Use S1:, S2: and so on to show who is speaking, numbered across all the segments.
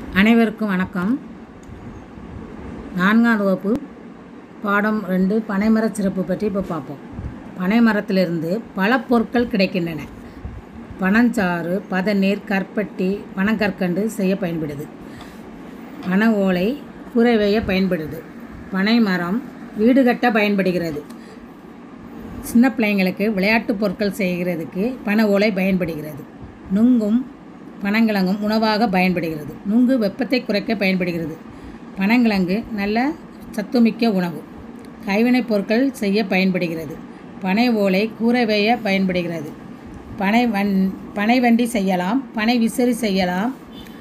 S1: அனைவருக்கும் வணக்கம் நான்காம் வகுப்பு பாடம் ரெண்டு பனைமரச் சிறப்பு பற்றி இப்போ பார்ப்போம் பனைமரத்திலிருந்து பல பொருட்கள் கிடைக்கின்றன பனஞ்சாறு பதநீர் கற்பட்டி பனங்கற்கண்டு செய்ய பயன்படுது பனை ஓலை கூரை வேய பயன்படுது பனை மரம் வீடு கட்ட பயன்படுகிறது சின்ன பிள்ளைங்களுக்கு விளையாட்டுப் பொருட்கள் செய்கிறதுக்கு பனை ஓலை பயன்படுகிறது நுங்கும் பனங்கிழங்கும் உணவாக பயன்படுகிறது நுங்கு வெப்பத்தை குறைக்க பயன்படுகிறது பனங்கிழங்கு நல்ல சத்துமிக்க உணவு கைவினைப் பொருட்கள் செய்ய பயன்படுகிறது பனை ஓலை கூரை வேய பயன்படுகிறது பனை வன் பனை வண்டி செய்யலாம் பனை விசிறி செய்யலாம்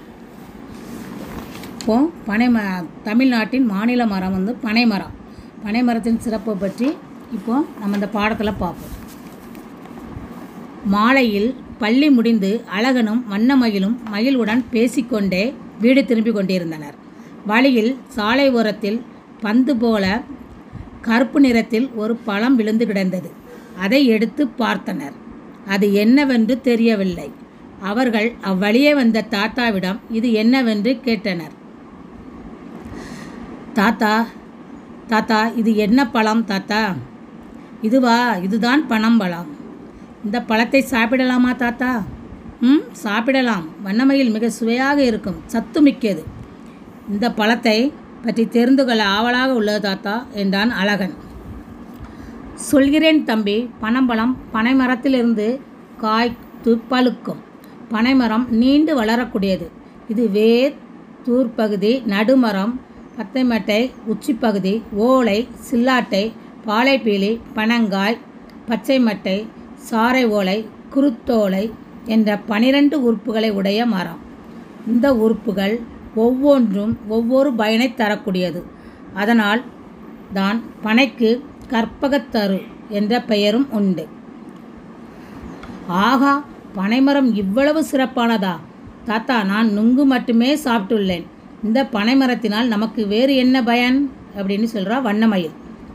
S1: இப்போ பனை ம தமிழ்நாட்டின் மாநில மரம் வந்து பனை மரம் பனை மரத்தின் சிறப்பை பற்றி இப்போ நம்ம இந்த பாடத்தில் பார்ப்போம் மாலையில் பள்ளி முடிந்து அழகனும் வண்ணமயிலும் மகிழ்வுடன் பேசிக்கொண்டே வீடு திரும்பிக் கொண்டிருந்தனர் வழியில் சாலை ஓரத்தில் பந்து போல கருப்பு நிறத்தில் ஒரு பழம் விழுந்து கிடந்தது அதை எடுத்து பார்த்தனர் அது என்னவென்று தெரியவில்லை அவர்கள் அவ்வழியே வந்த தாத்தாவிடம் இது என்னவென்று கேட்டனர் தாத்தா தாத்தா இது என்ன பழம் தாத்தா இதுவா இதுதான் பனம்பழம் இந்த பழத்தை சாப்பிடலாமா தாத்தா ம் சாப்பிடலாம் வண்ணமையில் மிக சுவையாக இருக்கும் சத்து மிக்கது இந்த பழத்தை பற்றி தெரிந்து கொள்ள ஆவலாக உள்ளது தாத்தா என்றான் அழகன் சொல்கிறேன் தம்பி பனம்பழம் பனைமரத்திலிருந்து காய்த்து பழுக்கும் பனைமரம் நீண்டு வளரக்கூடியது இது வேர் தூர்ப்பகுதி நடுமரம் பத்தைமட்டை உச்சிப்பகுதி ஓலை சில்லாட்டை பாலைப்பீலி பனங்காய் பச்சை மட்டை சாறை ஓலை குருத்தோலை என்ற பனிரெண்டு உறுப்புகளை உடைய மரம் இந்த உறுப்புகள் ஒவ்வொன்றும் ஒவ்வொரு பயனை தரக்கூடியது அதனால் தான் பனைக்கு கற்பகத்தரு என்ற பெயரும் உண்டு ஆகா பனைமரம் இவ்வளவு சிறப்பானதா தாத்தா நான் நுங்கு மட்டுமே சாப்பிட்டுள்ளேன் இந்த பனைமரத்தினால் நமக்கு வேறு என்ன பயன் அப்படின்னு சொல்கிறா வண்ணமயில்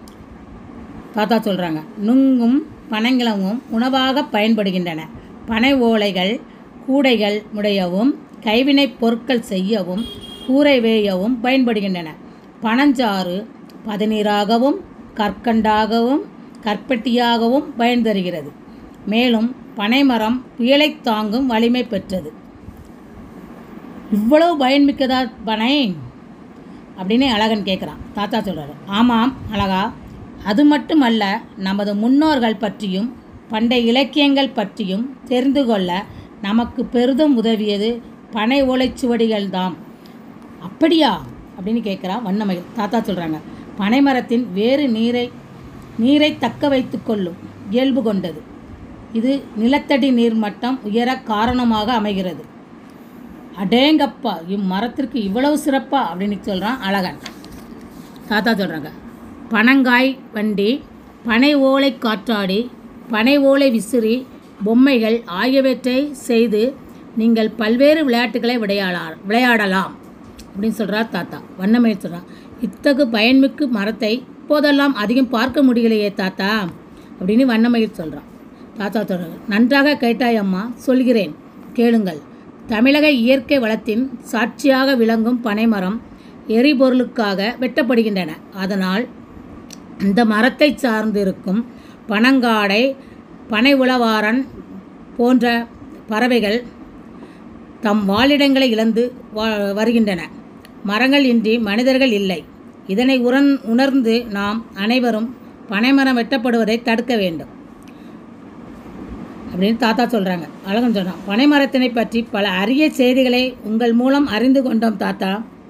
S1: தாத்தா சொல்கிறாங்க நுங்கும் பனங்கிழங்கும் உணவாக பயன்படுகின்றன பனை ஓலைகள் கூடைகள் உடையவும் கைவினைப் பொருட்கள் செய்யவும் கூரை வேயவும் பயன்படுகின்றன பனஞ்சாறு பதநீராகவும் கற்கண்டாகவும் கற்பட்டியாகவும் பயன் தருகிறது மேலும் பனைமரம் புயலை தாங்கும் வலிமை பெற்றது இவ்வளவு பயன்மிக்கதா பனை அப்படின்னு அழகன் கேட்குறான் தாத்தா சொல்கிறாரு ஆமாம் அழகா அது மட்டுமல்ல நமது முன்னோர்கள் பற்றியும் பண்டைய இலக்கியங்கள் பற்றியும் தெரிந்து கொள்ள நமக்கு பெரிதும் உதவியது பனை ஓலைச்சுவடிகள் தாம் அப்படியா அப்படின்னு கேட்குறான் வண்ணமயில் தாத்தா சொல்கிறாங்க பனைமரத்தின் வேறு நீரை நீரை தக்க வைத்து கொள்ளும் இயல்பு கொண்டது இது நிலத்தடி நீர் மட்டம் உயர காரணமாக அமைகிறது அடேங்கப்பா இம்மரத்திற்கு இவ்வளவு சிறப்பா அப்படின்னு சொல்கிறான் அழகன் தாத்தா சொல்கிறாங்க பனங்காய் வண்டி பனை ஓலை காற்றாடி பனை ஓலை விசிறி பொம்மைகள் ஆகியவற்றை செய்து நீங்கள் பல்வேறு விளையாட்டுகளை விளையாடா விளையாடலாம் அப்படின்னு சொல்கிறார் தாத்தா வண்ணமயில் சொல்கிறான் இத்தகு பயன்மிக்கு மரத்தை இப்போதெல்லாம் அதிகம் பார்க்க முடியலையே தாத்தா அப்படின்னு வண்ணமயில் சொல்கிறான் தாத்தா சொல்கிறார் நன்றாக கேட்டாய் அம்மா சொல்கிறேன் கேளுங்கள் தமிழக இயற்கை வளத்தின் சாட்சியாக விளங்கும் பனைமரம் எரிபொருளுக்காக வெட்டப்படுகின்றன அதனால் இந்த மரத்தை சார்ந்திருக்கும் பனங்காடை பனை உளவாரன் போன்ற பறவைகள் தம் வாழிடங்களை இழந்து வருகின்றன மரங்கள் இன்றி மனிதர்கள் இல்லை இதனை உணர் உணர்ந்து நாம் அனைவரும் பனைமரம் வெட்டப்படுவதை தடுக்க வேண்டும் அப்படின்னு தாத்தா சொல்கிறாங்க அழகன் சொல்கிறான் பனைமரத்தினை பற்றி பல அரிய செய்திகளை உங்கள் மூலம் அறிந்து கொண்டோம் தாத்தா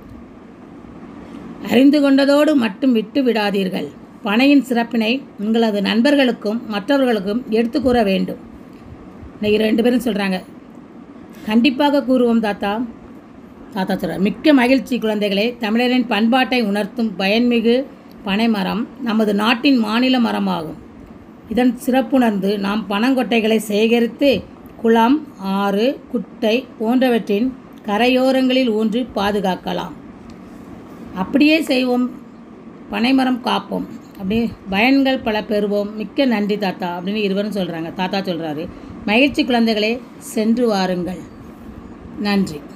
S1: அறிந்து கொண்டதோடு மட்டும் விட்டு விடாதீர்கள் பனையின் சிறப்பினை உங்களது நண்பர்களுக்கும் மற்றவர்களுக்கும் எடுத்து கூற வேண்டும் இன்னைக்கு ரெண்டு பேரும் சொல்கிறாங்க கண்டிப்பாக கூறுவோம் தாத்தா தாத்தா சொல்கிறார் மிக்க மகிழ்ச்சி குழந்தைகளே தமிழரின் பண்பாட்டை உணர்த்தும் பயன்மிகு பனைமரம் நமது நாட்டின் மாநில மரமாகும் இதன் சிறப்புணர்ந்து நாம் பனங்கொட்டைகளை சேகரித்து குளம் ஆறு குட்டை போன்றவற்றின் கரையோரங்களில் ஊன்றி பாதுகாக்கலாம் அப்படியே செய்வோம் பனைமரம் காப்போம் அப்படி பயன்கள் பல பெறுவோம் மிக்க நன்றி தாத்தா அப்படின்னு இருவரும் சொல்கிறாங்க தாத்தா சொல்கிறாரு மகிழ்ச்சி குழந்தைகளே சென்று வாருங்கள் நன்றி